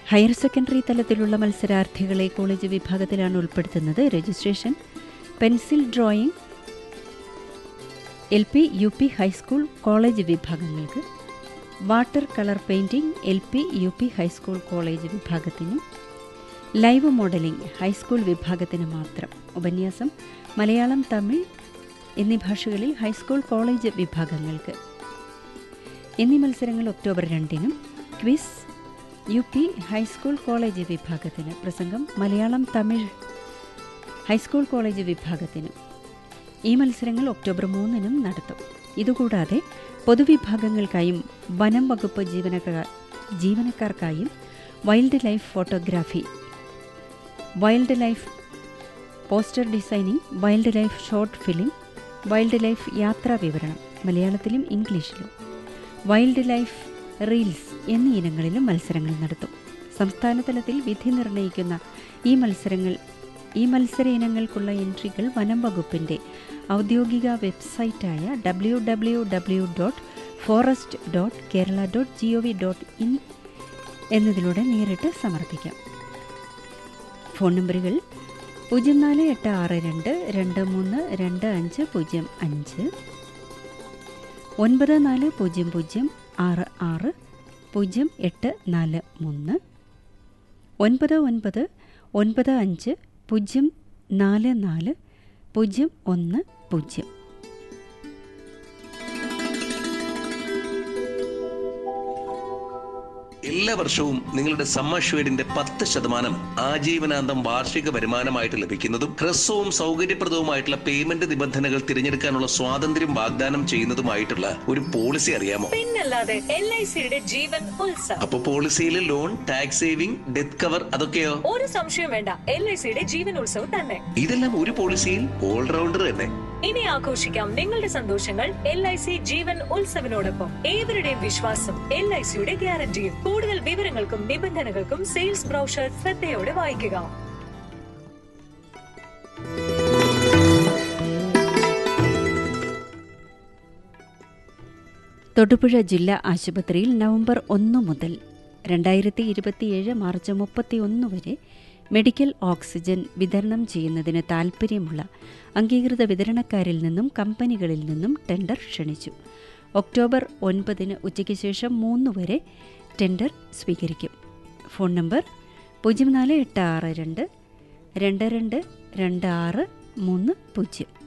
higher secondary തലത്തിലുള്ള മത്സരാർത്ഥികളെ college വിഭാഗത്തിലാണ് ഉൾപ്പെടുത്തുന്നത് registration pencil drawing L P U P high school college വിഭാഗങ്ങൾക്ക് water colour painting L P U P high school college വിഭാഗത്തിനും live modelling high school വിഭാഗത്തിന് മാത്രം ഉപന്യാസം മലയാളം തമിഴ് എന്നീ ഭാഷകളിൽ ഹൈസ്കൂൾ കോളേജ് വിഭാഗങ്ങൾക്ക് എന്നീ മത്സരങ്ങൾ ഒക്ടോബർ രണ്ടിനും quiz U P high school college വിഭാഗത്തിന് പ്രസംഗം മലയാളം തമിഴ് ഹൈസ്കൂൾ കോളേജ് വിഭാഗത്തിനും ഈ മത്സരങ്ങൾ ഒക്ടോബർ മൂന്നിനും നടത്തും ഇതുകൂടാതെ പൊതുവിഭാഗങ്ങൾക്കായും വനം വകുപ്പ് ജീവനക്കാർ ജീവനക്കാർക്കായും wildlife photography wildlife poster designing wildlife short film wildlife യാത്രാ വിവരണം മലയാളത്തിലും ഇംഗ്ലീഷിലും വൈൽഡ് ലൈഫ് റീൽസ് എന്നീ ഇനങ്ങളിലും മത്സരങ്ങൾ നടത്തും സംസ്ഥാന തലത്തിൽ വിധി നിർണ്ണയിക്കുന്ന ഈ മത്സരങ്ങൾ ഈ മത്സര ഇനങ്ങൾക്കുള്ള എൻട്രികൾ വനം വകുപ്പിൻ്റെ ഔദ്യോഗിക വെബ്സൈറ്റായ W W W dot forest dot Kerala dot G O V dot in എന്നതിലൂടെ നേരിട്ട് സമർപ്പിക്കാം ഫോൺ നമ്പറുകൾ പൂജ്യം നാല് എട്ട് ആറ് രണ്ട് രണ്ട് മൂന്ന് രണ്ട് അഞ്ച് പൂജ്യം അഞ്ച് ഒൻപത് നാല് പൂജ്യം പൂജ്യം ആറ് ആറ് പൂജ്യം എട്ട് നാല് മൂന്ന് ഒൻപത് ഒൻപത് ഒൻപത് അഞ്ച് പൂജ്യം നാല് നാല് പൂജ്യം ഒന്ന് പൂജ്യം എല്ലാ വർഷവും നിങ്ങളുടെ സമ്മർഷേഡിന്റെ പത്ത് ശതമാനം ആജീവനാന്തം വാർഷിക വരുമാനമായിട്ട് ലഭിക്കുന്നതും ഹ്രസ്വവും സൗകര്യപ്രദവുമായിട്ടുള്ള പേയ്മെന്റ് നിബന്ധനകൾ തിരഞ്ഞെടുക്കാനുള്ള സ്വാതന്ത്ര്യം വാഗ്ദാനം ചെയ്യുന്നതുമായിട്ടുള്ള ഒരു പോളിസി അറിയാമോ പിന്നല്ലാതെ എൽ ഐ സിയുടെ ജീവൻ ഉത്സവം അപ്പൊ പോളിസിയിൽ loan tax saving death cover അതൊക്കെയോ ഒരു സംശയം വേണ്ട എൽ ഐ സിയുടെ ജീവൻ ഉത്സവം തന്നെ ഇതെല്ലാം ഒരു പോളിസിയിൽ ഓൾറൗണ്ടർ തന്നെ ഇനി ആഘോഷിക്കാം നിങ്ങളുടെ സന്തോഷങ്ങൾ എൽ ഐ സി ജീവൻ ഉത്സവിനോടൊപ്പം ഏവരുടെയും വിശ്വാസം എൽ ഐ സിയുടെ ഗ്യാരണ്ടിയും കൂടുതൽ വിവരങ്ങൾക്കും നിബന്ധനകൾക്കും സെയിൽസ് ബ്രൗഷർ ശ്രദ്ധയോടെ വായിക്കുക തൊടുപുഴ ജില്ലാ ആശുപത്രിയിൽ നവംബർ ഒന്ന് മുതൽ രണ്ടായിരത്തി ഇരുപത്തിയേഴ് മാർച്ച് മുപ്പത്തി ഒന്ന് വരെ മെഡിക്കൽ ഓക്സിജൻ വിതരണം ചെയ്യുന്നതിന് താൽപ്പര്യമുള്ള അംഗീകൃത വിതരണക്കാരിൽ നിന്നും കമ്പനികളിൽ നിന്നും ടെൻഡർ ക്ഷണിച്ചു ഒക്ടോബർ ഒൻപതിന് ഉച്ചയ്ക്ക് ശേഷം മൂന്ന് വരെ ടെൻഡർ സ്വീകരിക്കും ഫോൺ നമ്പർ പൂജ്യം നാല് എട്ട് ആറ് രണ്ട് രണ്ട് രണ്ട് രണ്ട് ആറ് മൂന്ന് പൂജ്യം